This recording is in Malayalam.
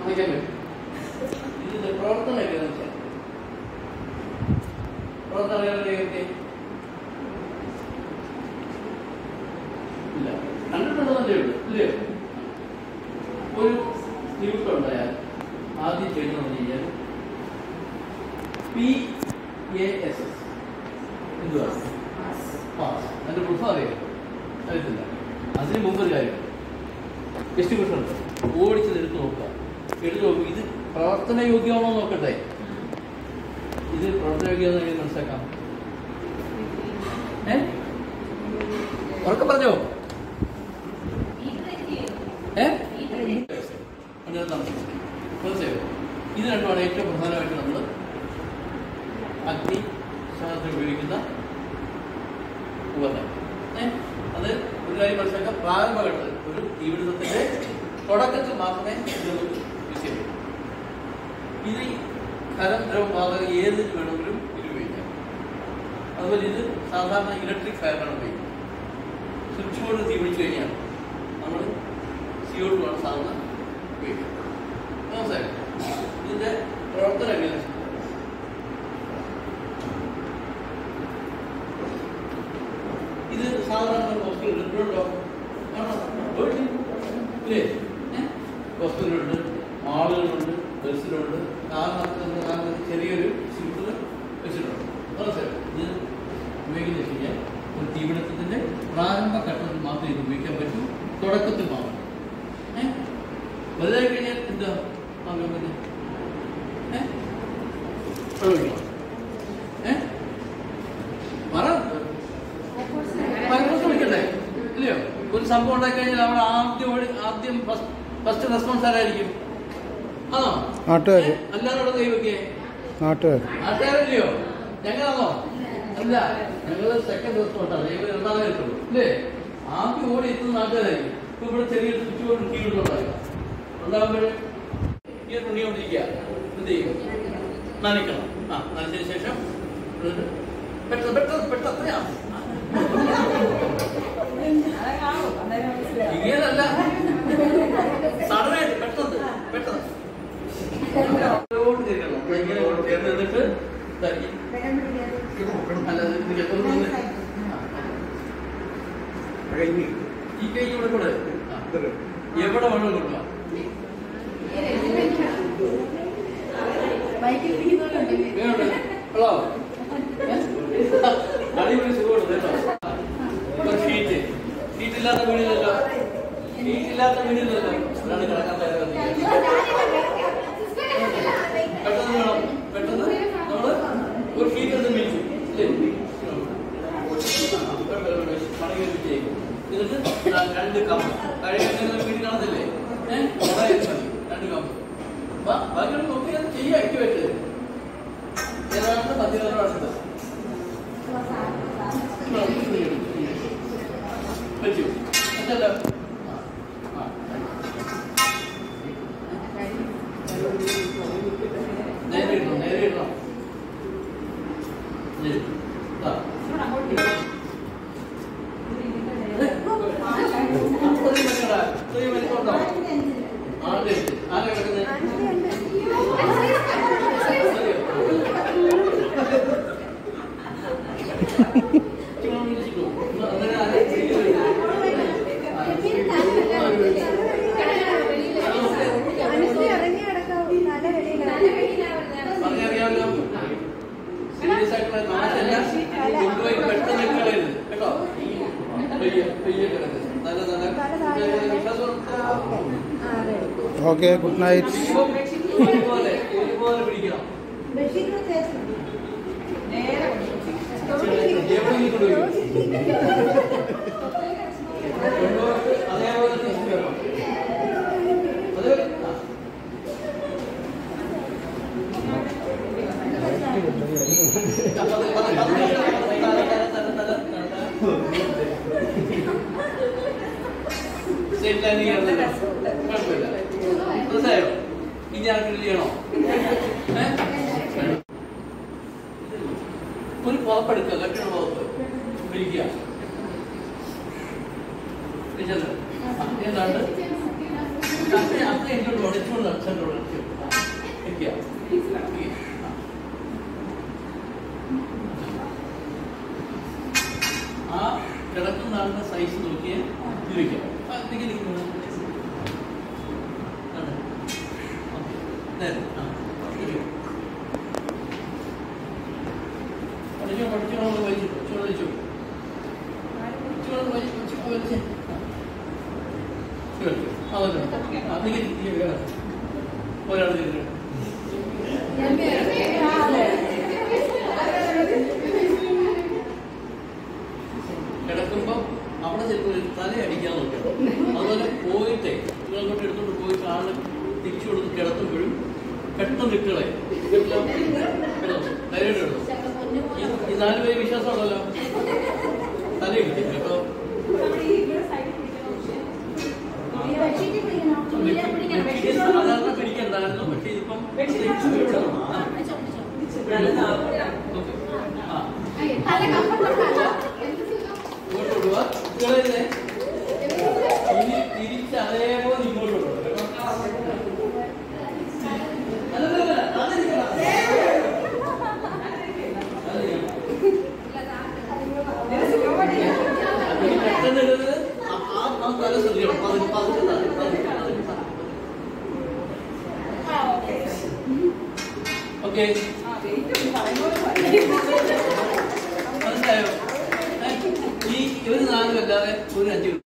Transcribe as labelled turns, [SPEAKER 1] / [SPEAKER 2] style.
[SPEAKER 1] വയ്ക്കാൻ പറ്റും ഇതിന്റെ പ്രവർത്തനം എങ്ങനെയാണെന്ന് വെച്ചാൽ പ്രവർത്തനം എങ്ങനെയാണ് ഇല്ല കണ്ടിട്ടുണ്ടെന്നല്ലേ ഉള്ളൂ ഇല്ലയോ ഒരു നിമിഷം ഉണ്ടായാൽ ആദ്യം ചെയ്യുന്നത് പറഞ്ഞു കഴിഞ്ഞാൽ പി എ എസ് എസ് എന്തുവാ പാസ് അതിന്റെ പുസ്തകം അറിയാം അറിയത്തില്ല അതിന് മുമ്പ് ഒരു കാര്യം എസ്റ്റിമേഷൻ ഉണ്ട് ഓടിച്ചത് എടുത്ത് നോക്കുക എടുത്ത് നോക്കുക ഇത് പ്രവർത്തന യോഗ്യമാണോ നോക്കട്ടെ ഇത് പ്രവർത്തന യോഗ്യമാണെന്ന് എങ്ങനെ മനസ്സിലാക്കാം ഏ ഉറക്കം പറഞ്ഞോ ഏ അതിനകത്താണ് മനസ്സിലായോ ഇത് രണ്ടുമാണ് ഏറ്റവും പ്രധാനമായിട്ട് നമ്മൾ അഗ്നി ശാസ്ത്രത്തിൽ ഉപയോഗിക്കുന്ന ഉപകരണം ഏ? അത് ഒരു കാര്യം മനസ്സിലാക്കാം പ്രാരംഭഘട്ടത്തിൽ ഒരു തീപിടുത്തത്തിന്റെ തുടക്കത്തിൽ മാത്രമേ ഇത് നമുക്ക് യൂസ് ചെയ്യാൻ പറ്റൂ ഇത് ഈ ഖരം ദ്രവം വാതകം ഏതിൽ വേണമെങ്കിലും ഇത് ഉപയോഗിക്കാം അതുപോലെ ഇത് സാധാരണ ഇലക്ട്രിക് ഫയറാണ് ഉപയോഗിക്കുന്നത് സ്വിച്ച് ബോർഡ് തീ പിടിച്ചു കഴിഞ്ഞാൽ നമ്മൾ സിഒ ടു ആണ് സാധാരണ ഉപയോഗിക്കുന്നത് മനസ്സിലായോ ഇതിന്റെ പ്രവർത്തനം എങ്ങനെയാണ് ഇത് സാധാരണ ഹോസ്പിറ്റൽ ഉണ്ടോ ആണോ ഇല്ലേ ഹോസ്പിറ്റലുണ്ട് മാളുകളുണ്ട് ബസ്സിലുണ്ട് കാറിനകത്ത് കാറിനകത്ത് ചെറിയൊരു സിമ്പിൾ വെച്ചിട്ടുണ്ട് മനസ്സിലായോ ഇത് ഉപയോഗിക്കുന്ന വെച്ച് കഴിഞ്ഞാൽ ഒരു തീപിടുത്തത്തിന്റെ പ്രാരംഭ ഘട്ടത്തിൽ മാത്രമേ ഇത് ഉപയോഗിക്കാൻ പറ്റൂ തുടക്കത്തിൽ മാത്രം ഏഹ് വലുതായി കഴിഞ്ഞാൽ എന്താ ആകാൻ പറ്റും ഏഹ് പ്രയോഗിക്കണം ഏഹ് പറ ഫയർഫോഴ്സ് വിളിക്കണ്ടേ ഇല്ലയോ ഒരു സംഭവം ഉണ്ടായി കഴിഞ്ഞാൽ അവിടെ ആദ്യം ഓടി ആദ്യം ഫസ്റ്റ് റെസ്പോൺസ് ആരായിരിക്കും ആണോ
[SPEAKER 2] നാട്ടുകാര്.
[SPEAKER 1] ഏ? അല്ലാതെ കൈവയ്ക്കേ
[SPEAKER 2] നാട്ടുകാർ
[SPEAKER 1] ആൾക്കാരല്ലയോ ഞങ്ങളാണോ അല്ല ഞങ്ങള് സെക്കൻഡ് റെസ്പോൺസാണ് ഞങ്ങൾ രണ്ടാമത് എത്തുള്ളൂ ഇല്ലേ ആദ്യം ഓടി എത്തുന്ന നാട്ടുകാരായിരിക്കും ഇപ്പൊ ഇവിടെ ചെറിയ സ്വിച്ച് ബോർഡ് കീഴിലുണ്ടാകുക ഉണ്ടാകുമ്പോൾ ഈ ഒരു തുണി കൊണ്ടിരിക്കുക എന്ത് ചെയ്യും നനയ്ക്കണം ആ നനച്ചതിന് ശേഷം എന്നിട്ട് പെട്ടെന്ന് പെട്ടെന്ന് പെട്ടെന്ന് ആ, ഇങ്ങനെയല്ല സഡനായിട്ട് പെട്ടെന്ന് പെട്ടെന്ന് അങ്ങോട്ട് തിരിക്കണം. ഇങ്ങനെ അങ്ങോട്ട് ചേർന്ന് നിന്നിട്ട് ദാ ഈ- അല്ല, ഇത് ഇത് എത്ര നിന്ന്? ഈ കൈ ഇവിടെ കൂടെ ആ. എവിടെ വേണം കൊടുക്കാം വേണ്ട ഹലോ അടിപൊളി സുഖമാണ് കേട്ടോ ഒരു ഷീറ്റ് ഷീറ്റ് ഇല്ലാത്ത വീടിലല്ലോ ഷീറ്റ് ഇല്ലാത്ത വീടിലല്ലോ അതാണ് കിടക്കാൻ തയ്യാറാകുന്നത് പെട്ടെന്ന് വേണം പെട്ടെന്ന് നമ്മള് ഒരു ഷീറ്റ് എടുത്ത് മിനിച്ചു മടങ്ങി വെച്ചേക്കും എന്നിട്ട് ദാ രണ്ട് കമ്പ് കഴിയ വീട് കാണത്തില്ലേ ഏഹ് രണ്ട് കമ്പ് ബാ- ബാക്കിയുള്ള നോക്കി അത് ചെയ്യാം ആക്ടിവേറ്റ് ഏതാണ്ട് പതിനാറ് വർഷത്തെ വെച്ചു അതല്ലോ ആ, ആ. നേരെ ഇടണം നേരെ ഇടണം നേരെ. ആ. അത്രയും വെക്കടാ. അത്രയും വലിപ്പമുണ്ടോ? ആ, അതെ. ആരാ കിടക്കുന്നത്? ചുമ്മാ വിളിച്ചിട്ടു. അങ്ങനെ ആരെ ചെയ്യരുത്. പറഞ്ഞറിയാമല്ലോ സീരിയസ് ആയിട്ടുള്ള നാശല്ല കൊണ്ടുപോയി പെട്ടെന്ന് കളയരുത് കേട്ടോ പെയ്യെ പെയ്യെ കിടക്ക് നല്ല നല്ല വിശ്വാസം
[SPEAKER 2] ഓക്കെ ഗുഡ് നൈറ്റ്
[SPEAKER 1] ഒരുപോലെ ഒരുപോലെ പിടിക്കണം എവിടെയെങ്കിലും കൊണ്ടുപോയി കൊണ്ടുപോയി അതേപോലെ തിരിച്ചു വരണം അതേപോലെ ആ. മനസ്സിലായോ ഇനി ആർക്കും ചെയ്യണോ ഏ? ഒരു പുറപ്പെടുക്കുക കെട്ടിട പുറത്ത് പിരിക്കുക പിടിച്ചത്? ആ, ഏതാണ്ട് അത്രയും അത്രയും അങ്ങനെ ഇങ്ങോട്ട് ഉടച്ചുകൊണ്ട് സെൻറ്റർ ഉടച്ചു വെക്കുക ആ കിടക്കുന്ന ആളുടെ സൈസ് നോക്കിയേ തിരിക്കാം അതിലേക്ക് നിൽക്കുന്നത് ആണ്. ഓക്കേ. നേരെ. ആ. തിരിയോ. പഠിച്ചോ പഠിച്ചോ നമ്മൾ വലിച്ചു പഠിച്ചോ വലിച്ചു പഠിച്ചോ വലിച്ചു പഠിച്ചോ വലിച്ചു അതല്ലേ അതിലേക്ക് തിരിയുക ഒരാൾ തിരിഞ്ഞു കിടക്കുമ്പോ അവിടെ ചിലപ്പോൾ ഒരു തല അടിക്കാൻ നോക്കണം അതുപോലെ പോയിട്ടേ നിങ്ങളങ്ങോട്ട് എടുത്തോണ്ട് പോയിട്ട് ആള് തിരിച്ചു കൊടുത്ത് കിടത്തുമ്പോഴും പെട്ടെന്ന് ഇട്ടുകളെ ധൈര്യം കിടന്നു ഈ നാല് പേര് വിശ്വാസമുള്ളല്ലോ തല ഇടിക്കും കേട്ടോ സാധാരണ പിടിക്കണ്ടായിരുന്നു പക്ഷെ ഇതിപ്പം വിടണം. ആ. ഓക്കേ. ആ ഇങ്ങോട്ട് വിടുക ഇട്ടുകളെ ഇനി തിരിച്ച് അതേപോലെ ഇങ്ങോട്ട് വിടണം കേട്ടോ അല്ലല്ല അതിരിക്കണം അതിരിക്കണം അതിന് പെട്ടെന്ന് ഇടരുത്. ആ- ആ- ആ തല ശ്രദ്ധിക്കണം. പതുക്കെ, പതുക്കെ തല, പതുക്കെ, പതുക്കെ തല. ഓക്കേ മനസ്സിലായോ ഏ? ഈ ഇവര് നാലും അല്ലാതെ ഒരു അഞ്ച്